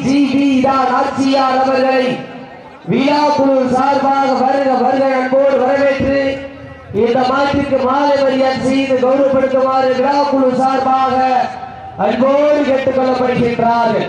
G we தான் ஆட்சியார் அவர்களை விழா குழு சார்பாக வருக வருக அன்போடு வரவேற்று இந்த மாட்டிற்கு மாலை மரியாதை செய்து கௌரவப்படுத்துமாறு விழா குழு சார்பாக அன்போடு கேட்டுக் கொள்ளப்படுகின்றார்கள்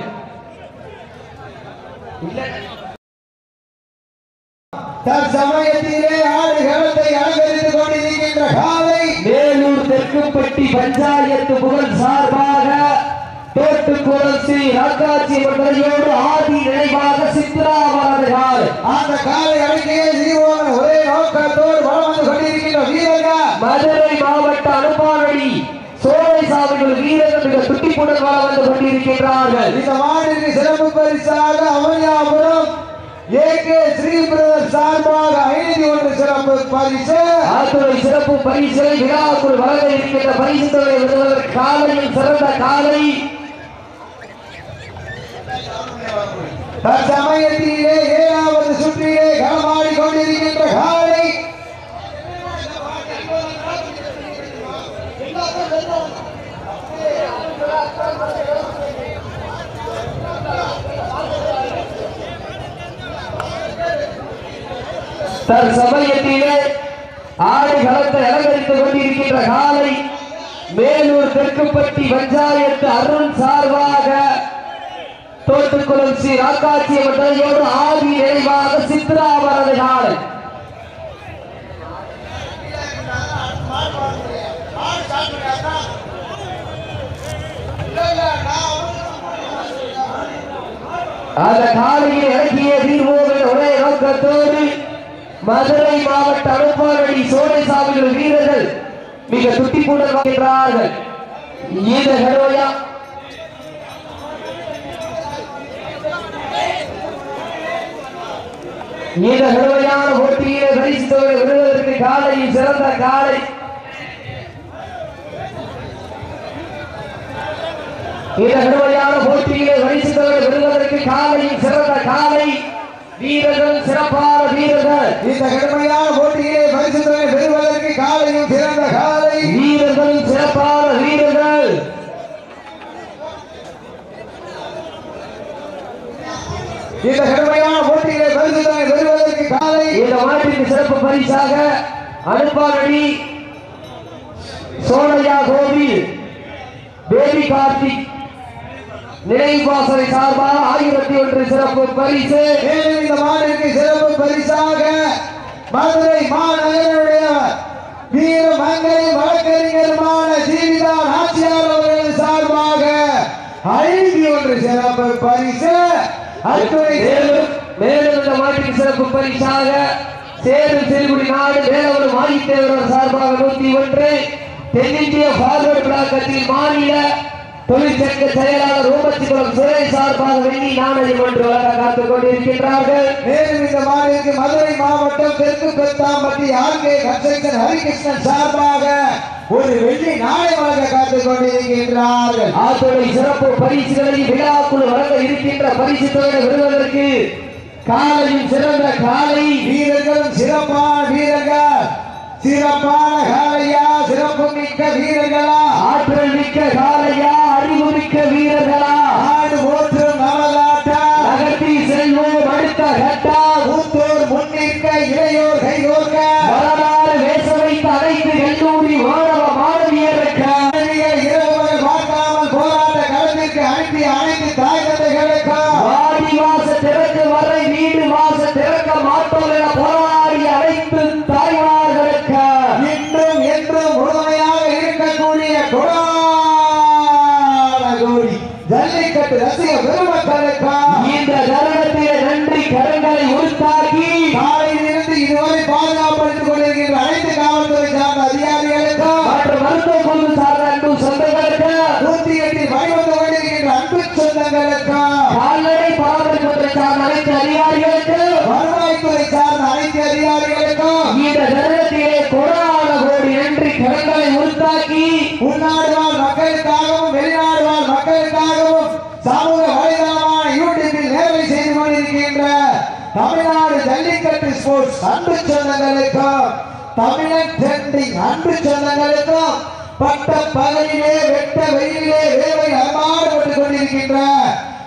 தற்சமயத்திலே ஆடுகளத்தை அலங்கரித்துக் கொண்டிருக்கின்ற காலை மேலூர் தெற்குப்பட்டி பஞ்சாயத்து புகழ் சார்பாக தோட்டுக்குளம் ஸ்ரீ ராக்காட்சி மண்டலையோடு ஆதி நினைவாக சித்ராவரர்கள் அந்த காலை அடக்கிய ஜீவன் ஒரே நோக்கத்தோடு வளம் வந்து கொண்டிருக்கின்ற வீரர்கள் மதுரை மாவட்ட அனுப்பானடி சோழை சாமிகள் வீரர்கள் மிக துட்டிப்புடன் வளம் வந்து கொண்டிருக்கின்றார்கள் இந்த மாநில சிறப்பு பரிசாக Amariyapuram A K Sri brother சார்பாக ஐநூத்தி ஒன்று சிறப்பு பரிசு ஆத்துறை சிறப்பு பரிசை விழாக்குள் வழங்க இருக்கின்ற பரிசு தொகை விடுவதற்கு காலையில் சிறந்த காலை தற்சமயத்திலே ஏழாவது சுற்றிலே களமாடி கொண்டிருக்கின்ற காலை தற்சமயத்திலே ஆடு களத்தை அலங்கரித்துக் கொண்டிருக்கின்ற காலை மேலூர் தெற்குப்பட்டி பஞ்சாயத்து அருண் சார்பாக தோட்டுக்குளம் ஸ்ரீ ராக்காட்சி மண்டலையோடு ஆதி நிறைவாக சித்ராவரது காலை அந்த காலையில் இறக்கிய தீர்வோவின் ஒரே நோக்கத்தோடு மதுரை மாவட்ட அனுப்பானடி சோழசாமிகள் வீரர்கள் மிக துட்டிப்புடன் வருகிறார்கள் இந்த கடுவையா இந்த கடுமையான போட்டியிலே பரிசு தொகை விடுவதற்கு காலையில் சிறந்த காலை இந்த கடுமையான போட்டியிலே பரிசு தொகை விடுவதற்கு காலையில் சிறந்த காலை வீரர்கள் சிறப்பான வீரர்கள் இந்த கடுமையான போட்டியிலே பரிசு தொகை பெறுவதற்கு காலையும் சிறந்த காலை வீரர்கள் சிறப்பான வீரர்கள் இந்த கடுமையான போட்டியிலே பரிசு தொகை பெறுவதற்கு காலை இந்த மாட்டிற்கு சிறப்பு பரிசாக அனுப்பானடி சோனையா கோவில் பேபி கார்த்திக் நினைவு வாசனை சார்பாக ஆயிரத்தி ஒன்று சிறப்பு பரிசு மேலும் இந்த மாநிலக்கு சிறப்பு பரிசாக மதுரை மாநகருடைய வீர மங்கை வழக்கறிஞருமான ஜீவிதா நாச்சியார் அவர்கள் சார்பாக ஐந்து ஒன்று சிறப்பு பரிசு அத்துறை மேலும் மேலும் இந்த மாட்டிற்கு சிறப்பு பரிசாக சேரும் சிறுகுடி நாடு வேலவர் மாணித்தேவர் சார்பாக நூத்தி ஒன்று தென்னிந்திய பார்வர்டு பிளாக் கட்சியின் மாநில தொழிற்சங்க செயலாளர் ரூபத்திகுளம் சுரேஷ் சார்பாக வெள்ளி நாணயம் ஒன்று வழங்க காத்துக் கொண்டிருக்கின்றார்கள் மேலும் இந்த மாநிலக்கு மதுரை மாவட்டம் தெற்கு Pethampatti R K construction Harikrishnan சார்பாக ஒரு வெள்ளி நாளை வழங்க காத்துக் கொண்டிருக்கின்றார்கள் ஆத்துறை சிறப்பு பரிசுகளை விழாக்குழு வழங்க இருக்கின்ற பரிசு தொகை விடுவதற்கு காலையில் சிறந்த காலை வீரர்களும் சிறப்பான வீரர்கள் சிறப்பான காலையா சிறப்பு மிக்க வீரர்களா ஆற்றல் மிக்க காலையா அறிவு மிக்க வீரர்களா ஆடு போற்றும் நமதாட்டா நகர்த்தி செல்வோம் அடுத்த கட்டா மூத்தோர் முன்னிற்க இளையோர் கைகோர்க்க வரலாறு வேச வைத்த அனைத்து கல்லூரி மாணவ மாணவியருக்கு மாணவியர் இரவு பகல் பார்க்காமல் போராட்ட களத்திற்கு அனுப்பி அனைத்து தாய் தந்தைகளுக்கு வாடி வாச திறக்கு வரை வீடு வாச திறக்க மாட்டோம் என போராடி அனைத்து தாய்மார்களுக்கு இன்றும் என்றும் முழுமையாக இருக்கக்கூடிய கொடான கோடி ஜல்லிக்கட்டு ரசிக பெருமக்களுக்கு இந்த தருணத்திலே நன்றி கரங்களை உருத்தாக்கி காலையிலிருந்து இதுவரை பாதுகாப்படுத்திக் கொண்டிருக்கின்ற அனைத்து காவல்துறை சார்ந்த அதிகாரிகளுக்கு மற்றும் மருத்துவ குழு சார்ந்த அன்பு சொந்தங்களுக்கு நூத்தி எட்டில் வழிவந்து கொண்டிருக்கின்ற அன்பு சொந்தங்களுக்கு கால்நடை பராமரிப்புத்துறை சார்ந்த அனைத்து அதிகாரிகளுக்கு வருவாய்த்துறை சார்ந்த அனைத்து அதிகாரிகளுக்கும் இந்த தருணத்திலே கொடான கோடி நன்றி கரங்களை உருத்தாக்கி உள்நாடு வாழ் மக்களுக்காகவும் வெளிநாடு வாழ் மக்களுக்காகவும் சமூக வலைதளமான யூடியூபில் நேரலை செய்து கொண்டிருக்கின்ற தமிழ்நாடு ஜல்லிக்கட்டு ஸ்போர்ட்ஸ் அன்பு சொந்தங்களுக்கும் தமிழன் ட்ரெண்டிங் அன்பு சொந்தங்களுக்கும் பட்ட பகலிலே வெட்ட வெயிலே வேலை அலமாடுபட்டுக் கொண்டிருக்கின்ற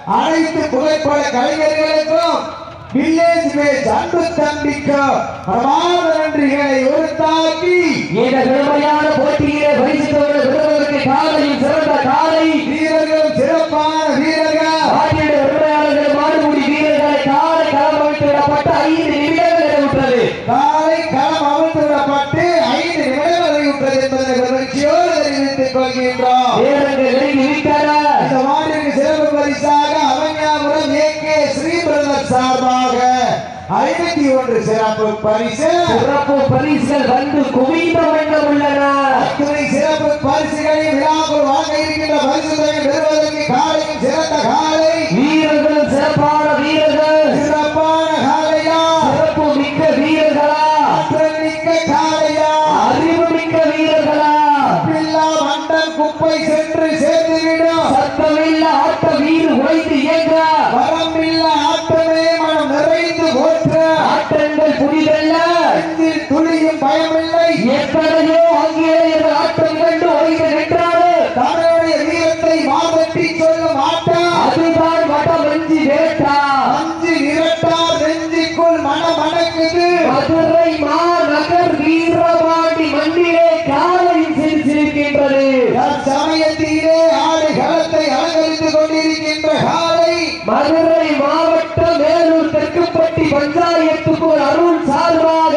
அனைத்து புகைப்பட கலைஞர்களுக்கும் வில்லேஜ் மேட்ச் அன்பு தம்பிக்கும் பிரமாத நன்றிகளை உறுத்தாக்கி இந்த பெருமையான போட்டியிலே பரிசுத்தவர்கள் விருதுகளுக்கு காலையில் சிறந்த காலை வீரர்கள் சிறப்பான வீரர்கள் ஆட்டியுடைய உரிமையாளர்கள் மாடுபுடி வீரர்களை காலை களம் அமைத்து விடப்பட்டு ஐந்து நிமிடங்கள் நிறைவுற்றது காலை களம் அவிழ்த்து விடப்பட்டு ஐந்து நிமிடம் அறிவிப்பது என்பதை மகிழ்ச்சியோடு தெரிவித்துக் கொள்கின்றோம் வீரர்கள் நெருங்கி விட்டன இந்த மாநில சிறப்பு பரிசாக Avaniyapuram A K Sri brother சார்பாக ஐநூத்தி ஒன்று சிறப்பு பரிசு சிறப்பு பரிசுகள் வந்து குவிந்த வண்ணம் உள்ளன அத்துணை சிறப்பு பரிசுகளை விழாக்குள் வாங்க இருக்கின்ற பரிசுகளை பெறுவதற்கு காலையும் சிறந்த காலை வீரர்கள் சிறப்பான வீரர்கள் சிறப்பான காலையா சிறப்பு மிக்க வீரர்களா ஆற்றல் மிக்க காலையா அறிவு மிக்க வீரர்களா பில்லா மண்டன் குப்பை சென்று சேர்ந்துவிடும் சத்தமில்ல ஆட்ட வீறு உழைத்து இயங்க வரம்பில்ல ஆட்டமே மனம் நிறைந்து போற்ற ஆட்டங்கள் புரிதல்ல நெஞ்சில் துளியும் பயமில்லை எத்தனையோ ஆங்கிலேயர்கள் ஆட்டம் கண்டு ஒழுங்கு நின்றாரு தமிழுடைய வீரத்தை மாதட்டி சொல்லும் ஆட்டா அதுதான் வடம் வஞ்சி வேட்டா அஞ்சு இரட்டார் நெஞ்சுக்குள் மன மணக்குது மதுரை மாநகர் வீரவாண்டி மண்ணிலே காலையில் சிரிச்சிருக்கின்றது சமயத்திலே ஆடு களத்தை அலங்கரித்துக் கொண்டிருக்கின்ற காலை மதுரை மாவட்டம் மேலூர் தெற்குப்பட்டி பஞ்சாயத்துக்கு ஒரு அருள் சார்பாக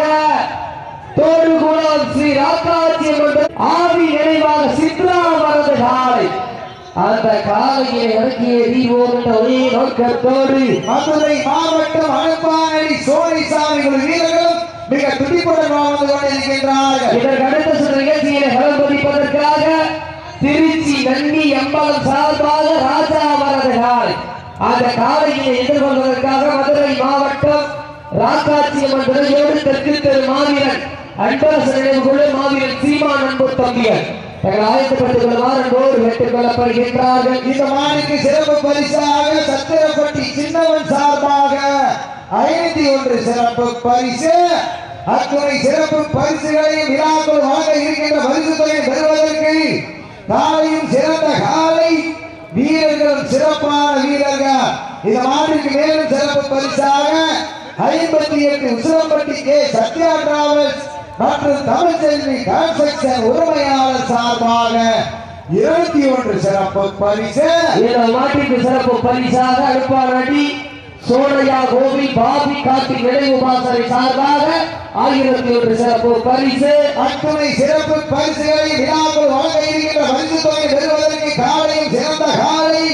தோடுகுளம் ஸ்ரீ ராக்காட்சி ஆவி நினைவாக சித்ரா மரது காலை அந்த காலையை இறக்கிய தீபோம் என்ற ஒரே நோக்கத்தோடு மதுரை மாவட்டம் அனுப்பானடி சோழிசாமி ஒரு வீரர்களும் மிக துடிப்புடன் வாழ்ந்து கொண்டிருக்கின்றார்கள் இதற்கு அடுத்த சில நிகழ்ச்சியில கலம்பதிப்பதற்காக திருச்சி நந்தி எம்பலம் சார்பாக ராஜா மரது காலை அந்த காலையை எதிர்கொள்வதற்காக மதுரை மாவட்டம் ராக்காட்சியம்மன் துறையோடு தெற்கு தெரு மாவீரன் அன்பரசு நினைவு கொள்ள மாவீரன் சீமான் அன்பு தம்பியர் தங்கள் ஆயத்தப்பட்டுக் கொள்ளுமாறு அன்போடு கேட்டுக் கொள்ளப்படுகின்றார்கள் இந்த மாணிக்கு சிறப்பு பரிசாக சத்திரப்பட்டி சின்னவன் சார்பாக ஐநூத்தி ஒன்று சிறப்பு பரிசு அத்துணை சிறப்பு பரிசுகளையும் விழாக்கள் வழங்க இருக்கின்ற பரிசு தொகை பெறுவதற்கு காலையும் சிறந்த காலை வீரர்களும் சிறப்பான வீரர்கள் இந்த மாநிலக்கு மேலும் சிறப்பு பரிசாக ஐம்பத்தி எட்டு உசிலம்பட்டி கே சத்யா டிராவல்ஸ் மற்றும் தமிழ்ச்செல்வி கன்ஸ்ட்ரக்ஷன் உரிமையாளர் சார்பாக இருபத்தி ஒன்று சிறப்பு பரிசு இந்த மாட்டிற்கு சிறப்பு பரிசாக அனுப்பானடி சோனையா கோவில் பாபி காட்டி நினைவு பாசனை சார்பாக ஆயிரத்தி ஒன்று சிறப்பு பரிசு அத்துணை சிறப்பு பரிசுகளை விழாக்கள் வழங்க இருக்கின்ற பரிசு தொகை பெறுவதற்கு காலையும் சிறந்த காலை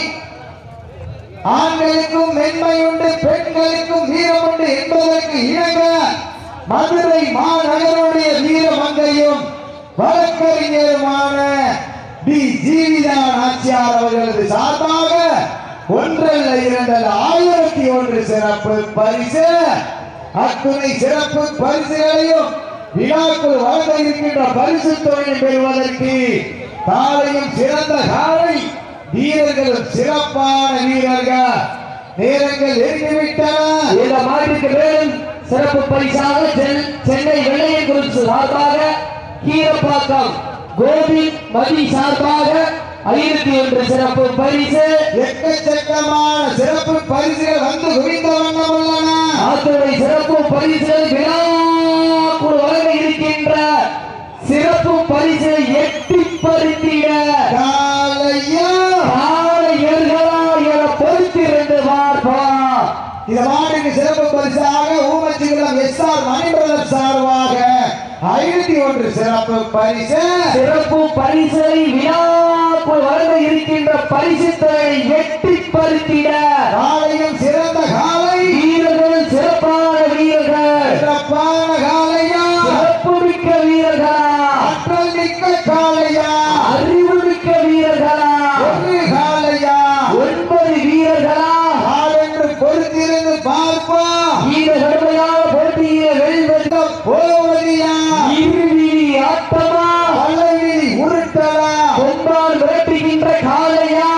ஆண்களுக்கும் மென்மை உண்டு பெண்களுக்கும் வீரம் உண்டு என்பதற்கு இணங்க மதுரை மாநகருடைய வீரமங்கையும் வழக்கறிஞருமான டி ஜீவிதான் ஆட்சியார் அவர்களது சார்பாக ஒன்றல்ல இரண்டல்ல ஆயிரத்தி ஒன்று சிறப்பு பரிசு அத்துணை சிறப்பு பரிசுகளையும் விழாக்குள் வழங்க இருக்கின்ற பரிசு தொகையை பெறுவதற்கு காலையும் சிறந்த காலை வீரர்களும் சிறப்பான வீரர்கள் நேரங்கள் நெருங்கிவிட்டன இந்த மாட்டிற்கு மேலும் சிறப்பு பரிசாக சென்- சென்னை வெள்ளையை குறித்து சார்பாக கீரப்பாக்கம் கோவிந்த் மதி சார்பாக ஆயிரத்தி ஒன்று சிறப்பு பரிசு எக்கச்சக்கமான சிறப்பு பரிசுகள் வந்து குவிந்த வண்ணம் உள்ளன அத்துறை சிறப்பு பரிசு விழாக்குள் வழங்க இருக்கின்ற சிறப்பு பரிசு எட்டி பருத்திட காலையா காளையர்களா என பொறுத்திருந்து பார்ப்பா இந்த மாட்டுக்கு சிறப்பு பரிசாக ஊமச்சிகுளம் எஸ் ஆர் மணிபிரதர் சார்பாக ஐநூத்தி ஒன்று சிறப்பு பரிசு சிறப்பு பரிசை விழாக்குள் வழங்க இருக்கின்ற பரிசு தொகை எட்டி பருத்திட காலையும் சிறந்த காலை வீரர்கள் சிறப்பான வீரர்கள் சிறப்பான காலையா சிறப்பு மிக்க வீரர்களா ஆற்றல் மிக்க காலையா அறிவு மிக்க வீரர்களா ஒரு காலையா ஒன்பது வீரர்களா காலென்று பொறுத்திருந்து பார்ப்போம் இந்த கடுமையான போட்டியில வெல்வது போவதியா இறுதி ஆட்டமா பல்லவிழி உருட்டலா கொம்பால் விரட்டுகின்ற காளையா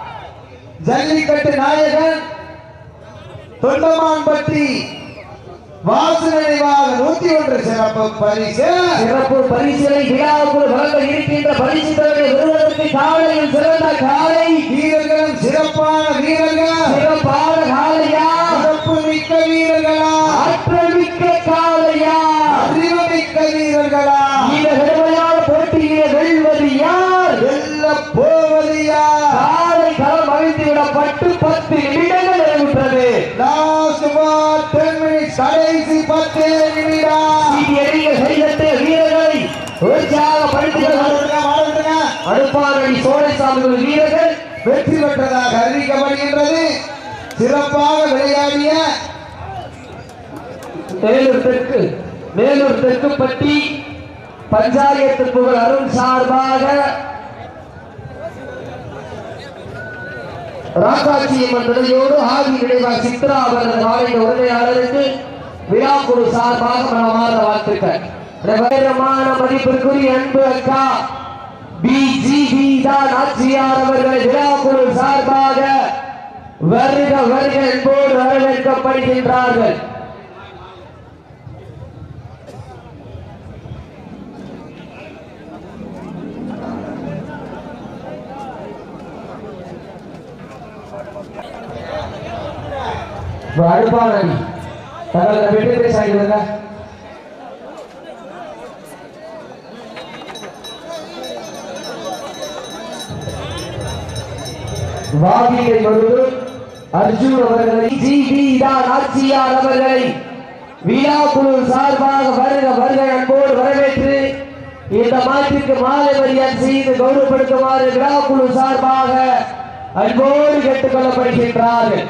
ஜல்லிக்கட்டு நாயகன் தொண்டமான்பட்டி வாசு நினைவாக நூத்தி ஒன்று சிறப்பு பரிசு சிறப்பு பரிசுகளை விழாவுக்குள் வழங்க இருக்கின்ற பரிசு தலைவரை பெறுவதற்கு காலையில் சிறந்த காலை வீரர்களும் சிறப்பான வீரர்கள் சிறப்பான காலையா சிறப்பு மிக்க வீரர்களா ஆற்றல் மிக்க காலையா அறிவு மிக்க வீரர்களா இந்த கடுமையான போட்டியிலே வெல்வது யார் வெல்ல போவது யார் காலை களம் அழித்து விடப்பட்டு பத்து நிமிடங்கள் நிறைவுற்றது லாஸ்ட் பால் டென் மினிட்ஸ் கடைசி பத்து நிமிடம் சீட்டியடிக்க கைதட்டிய வீரர்களை உற்சாகப்படுத்துகிறார் மாடுங்க, மாடுங்க. அடுப்பானடி சோழசாமி வீரர்கள் வெற்றி பெற்றதாக அறிவிக்கப்படுகின்றது சிறப்பாக விளையாடிய மேலூர் தெற்கு மேலூர் தெற்குப்பட்டி பஞ்சாயத்து புகழ் அருண் சார்பாக ராக்காட்சி மன்றத்தையோடு ஆதி நினைவாக சித்ரா அவரது நாளின் உரிமையாளருக்கு விழாக்குழு சார்பாக மனமார்ந்த வாழ்த்துக்கள் பிரபலமான மதிப்பிற்குரிய அன்பு அக்கா பிஜிபி தான் ஆட்சியார் அவர்களை விழாக்குழு சார்பாக வருக வருக என்போடு வரவேற்கப்படுகின்றார்கள் அடுப்பானடி தங்களது வெற்றி பேசாங்க வாகியை மருது அர்ஜுன் அவர்களை ஜிபி தான் ஆட்சியார் அவர்களை விழாக்குழு சார்பாக வருக வருக அன்போடு வரவேற்று இந்த மாட்டிற்கு மாலை மரியாதை செய்து கௌரவப்படுத்துமாறு விழாக்குழு சார்பாக அன்போடு கேட்டுக் கொள்ளப்படுகின்றார்கள்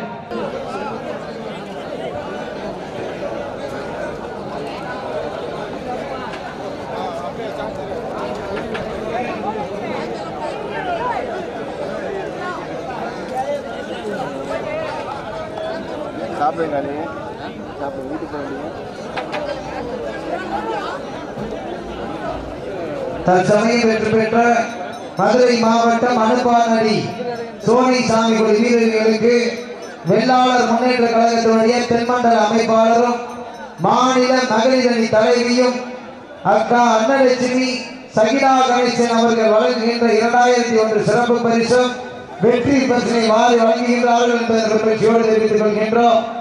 சாப்பிடுங்க நீ சாப்பிடுங்க வீட்டுக்கு போக வேண்டிய தற்சமயம் வெற்றி பெற்ற மதுரை மாவட்டம் அனுப்பானடி சோனி சாமிகுடி வீரர்களுக்கு வெள்ளாளர் முன்னேற்ற கழகத்தினுடைய தென்மண்டல அமைப்பாளரும் மாநில மகளிர் அணி தலைவியும் அக்கா அன்னலட்சுமி சகினா கணேசன் அவர்கள் வழங்குகின்ற இரண்டாயிரத்தி ஒன்று சிறப்பு பரிசும் வெற்றி பரிசினை மாறி வழங்குகின்றார்கள் என்பதை மகிழ்ச்சியோடு தெரிவித்துக் கொள்கின்றோம்